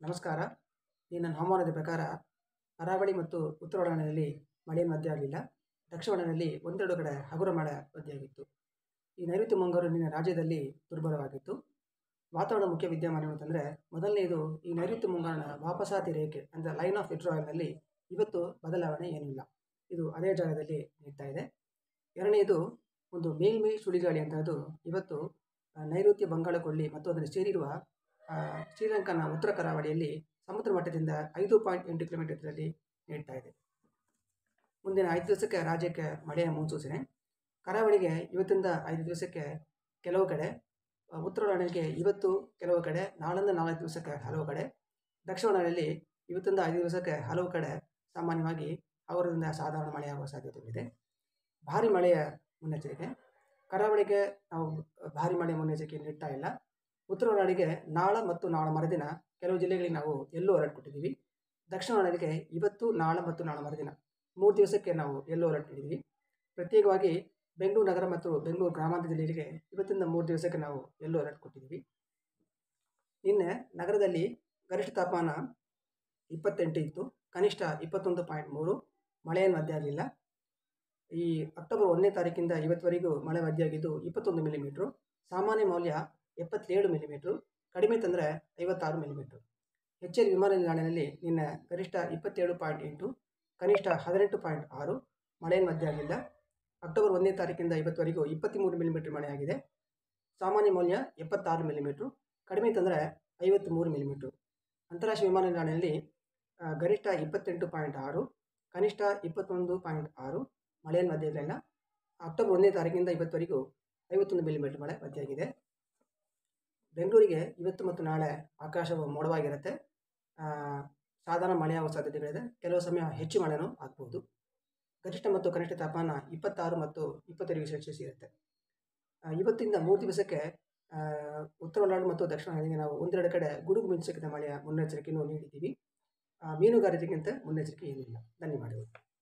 ನಮಸ್ಕಾರ ಈ ನನ್ನ ಹವಾಮಾನದ ಪ್ರಕಾರ ಕರಾವಳಿ ಮತ್ತು ಉತ್ತರ ಒಳನಾಡಿನಲ್ಲಿ ಮಳೆ ಮಧ್ಯ ಆಗಲಿಲ್ಲ ದಕ್ಷಿಣ ಒಳನಾಡಿನಲ್ಲಿ ಒಂದೆರಡು ಕಡೆ ಹಗುರ ಮಳೆ ಮಧ್ಯಾಗಿತ್ತು ಈ ನೈಋತ್ಯ ಮುಂಗಾರು ನಿನ್ನೆ ರಾಜ್ಯದಲ್ಲಿ ದುರ್ಬಲವಾಗಿತ್ತು ವಾತಾವರಣ ಮುಖ್ಯ ವಿದ್ಯಮಾನ ಅಂತಂದರೆ ಮೊದಲನೆಯದು ಈ ನೈಋತ್ಯ ಮುಂಗಾರಿನ ವಾಪಸಾತಿ ರೇಖೆ ಅಂದರೆ ಲೈನ್ ಆಫ್ ವಿಡ್ರಾಯಲ್ನಲ್ಲಿ ಇವತ್ತು ಬದಲಾವಣೆ ಏನಿಲ್ಲ ಇದು ಅದೇ ಜಾಗದಲ್ಲಿ ನೀಡ್ತಾ ಇದೆ ಎರಡನೆಯದು ಒಂದು ಮೇಲ್ಮೈ ಸುಳಿಗಾಳಿ ಅಂತದ್ದು ಇವತ್ತು ಆ, ನೈಋತ್ಯ ಬಂಗಾಳಕೊಲ್ಲಿ ಮತ್ತು ಅದನ್ನು ಸೇರಿರುವ ಆ, ಶ್ರೀಲಂಕಾನ ಉತ್ತರ ಕರಾವಳಿಯಲ್ಲಿ ಸಮುದ್ರ ಮಟ್ಟದಿಂದ ಐದು ಪಾಯಿಂಟ್ ಎಂಟು ಕಿಲೋಮೀಟರ್ ಎತ್ತರದಲ್ಲಿ ನೀಡ್ತಾ ಇದೆ ಮುಂದಿನ ಐದು ದಿವಸಕ್ಕೆ ರಾಜ್ಯಕ್ಕೆ ಮಳೆಯ ಮುನ್ಸೂಚನೆ ಕರಾವಳಿಗೆ ಇವತ್ತಿಂದ ಐದು ದಿವಸಕ್ಕೆ ಕೆಲವು ಕಡೆ ಆ, ಉತ್ತರ ಒಳನಾಡಿಗೆ ಇವತ್ತು ಕೆಲವು ಕಡೆ ನಾಳಿಂದ ನಾಲ್ಕು ದಿವಸಕ್ಕೆ ಹಲವು ಕಡೆ ದಕ್ಷಿಣ ಒಳನಾಡಿನಲ್ಲಿ ಇವತ್ತಿಂದ ಐದು ದಿವಸಕ್ಕೆ ಹಲವು ಕಡೆ ಸಾಮಾನ್ಯವಾಗಿ ಅವರಿಂದ ಸಾಧಾರಣ ಮಳೆಯಾಗುವ ಸಾಧ್ಯತೆಗಳಿದೆ ಭಾರಿ ಮಳೆಯ ಮುನ್ನೆಚ್ಚರಿಕೆ ಕರಾವಳಿಗೆ ನಾವು ಭಾರಿ ಮಳೆ ಮುನ್ನೆಚ್ಚರಿಕೆ ನೀಡ್ತಾ ಇಲ್ಲ ಉತ್ತರ ಒಳನಾಡಿಗೆ ನಾಳ ಮತ್ತು ನಾಳ ಮರುದಿನ ಕೆಲವು ಜಿಲ್ಲೆಗಳಿಗೆ ನಾವು ಎಲ್ಲೋ ಅಲರ್ಟ್ ಕೊಟ್ಟಿದ್ದೀವಿ ದಕ್ಷಿಣ ಒಳನಾಡಿಗೆ ಇವತ್ತು ನಾಳ ಮತ್ತು ನಾಳ ಮರುದಿನ ಮೂರು ದಿವಸಕ್ಕೆ ನಾವು ಎಲ್ಲೋ ಅಲರ್ಟ್ ನೀಡಿದ್ದೀವಿ ಪ್ರತ್ಯೇಕವಾಗಿ ಬೆಂಗಳೂರು ನಗರ ಮತ್ತು ಬೆಂಗಳೂರು ಗ್ರಾಮಾಂತರ ಜಿಲ್ಲೆಗಳಿಗೆ ಇವತ್ತಿಂದ ಮೂರು ದಿವಸಕ್ಕೆ ನಾವು ಎಲ್ಲೋ ಅಲರ್ಟ್ ಕೊಟ್ಟಿದ್ದೀವಿ ನಿನ್ನೆ ನಗರದಲ್ಲಿ ಗರಿಷ್ಠ ತಾಪಮಾನ ಇಪ್ಪತ್ತೆಂಟು ಇತ್ತು ಕನಿಷ್ಠ ಇಪ್ಪತ್ತೊಂದು ಪಾಯಿಂಟ್ ಮೂರು ಮಳೆಯನ್ನು ಮಧ್ಯ ಆಗಲಿಲ್ಲ ಈ ಅಕ್ಟೋಬರ್ ಒಂದನೇ ತಾರೀಕಿಂದ ಇವತ್ತುವರೆಗೂ ಮಳೆ ಮಧ್ಯಾಗಿದ್ದು ಇಪ್ಪತ್ತೊಂದು ಮಿಲಿಮೀಟ್ರು ಸಾಮಾನ್ಯ ಮೌಲ್ಯ ಎಪ್ಪತ್ತೇಳು ಮಿಲಿಮೀಟ್ರು ಕಡಿಮೆ ತಂದರೆ ಐವತ್ತಾರು ಮಿಲಿಮೀಟ್ರು ಹೆಚ್ಚೇರಿ ವಿಮಾನ ನಿಲ್ದಾಣದಲ್ಲಿ ನಿನ್ನೆ ಗರಿಷ್ಠ ಇಪ್ಪತ್ತೇಳು ಪಾಯಿಂಟ್ ಎಂಟು ಕನಿಷ್ಠ ಹದಿನೆಂಟು ಪಾಯಿಂಟ್ ಆರು ಮಳೆಯನ್ನು ಮಧ್ಯ ಆಗಿಲ್ಲ ಅಕ್ಟೋಬರ್ ಒಂದನೇ ತಾರೀಕಿಂದ ಇವತ್ತುವರೆಗೂ ಇಪ್ಪತ್ತ್ಮೂರು ಮಿಲಿಮೀಟ್ರ್ ಮಳೆಯಾಗಿದೆ ಸಾಮಾನ್ಯ ಮೌಲ್ಯ ಎಪ್ಪತ್ತಾರು ಮಿಲಿಮೀಟ್ರು ಕಡಿಮೆ ತಂದರೆ ಐವತ್ತ್ಮೂರು ಮಿಲಿಮೀಟ್ರು ಅಂತಾರಾಷ್ಟ್ರೀಯ ವಿಮಾನ ನಿಲ್ದಾಣದಲ್ಲಿ ಆ, ಗರಿಷ್ಠ ಇಪ್ಪತ್ತೆಂಟು ಪಾಯಿಂಟ್ ಆರು ಕನಿಷ್ಠ ಇಪ್ಪತ್ತೊಂದು ಪಾಯಿಂಟ್ ಆರು ಮಳೆಯನ್ನು ಮಧ್ಯ ಇರಲಿಲ್ಲ ಅಕ್ಟೋಬರ್ ಒಂದನೇ ತಾರೀಕಿಂದ ಇವತ್ತುವರೆಗೂ ಐವತ್ತೊಂದು ಮಿಲಿಮೀಟರ್ ಮಳೆ ಮಧ್ಯಾಗಿದೆ ಬೆಂಗಳೂರಿಗೆ ಇವತ್ತು ಮತ್ತು ನಾಳೆ ಆಕಾಶವು ಮೋಡವಾಗಿರುತ್ತೆ ಆ, ಸಾಧಾರಣ ಮಳೆಯಾಗುವ ಸಾಧ್ಯತೆಗಳಿದೆ ಕೆಲವು ಸಮಯ ಹೆಚ್ಚು ಮಳೆನೂ ಆಗ್ಬೋದು ಗರಿಷ್ಠ ಮತ್ತು ಕನಿಷ್ಠ ತಾಪಮಾನ ಇಪ್ಪತ್ತಾರು ಮತ್ತು ಇಪ್ಪತ್ತು ಡಿಗ್ರಿ ಸೆಲ್ಸಿಯಸ್ ಇರುತ್ತೆ ಆ, ಇವತ್ತಿಂದ ಮೂರು ದಿವಸಕ್ಕೆ ಆ, ಉತ್ತರ ಒಳನಾಡು ಮತ್ತು ದಕ್ಷಿಣ ಒಳನಾಡಿಗೆ ನಾವು ಒಂದೆರಡು ಕಡೆ ಗುಡುಗು ಮಿಂಚುಕಿತ ಮಳೆಯ ಮುನ್ನೆಚ್ಚರಿಕೆಯನ್ನು ನೀಡಿದ್ದೀವಿ ಆ, ಮೀನುಗಾರರಿಗಿಂತ ಮುನ್ನೆಚ್ಚರಿಕೆ ಏನಿಲ್ಲ ಧನ್ಯವಾದಗಳು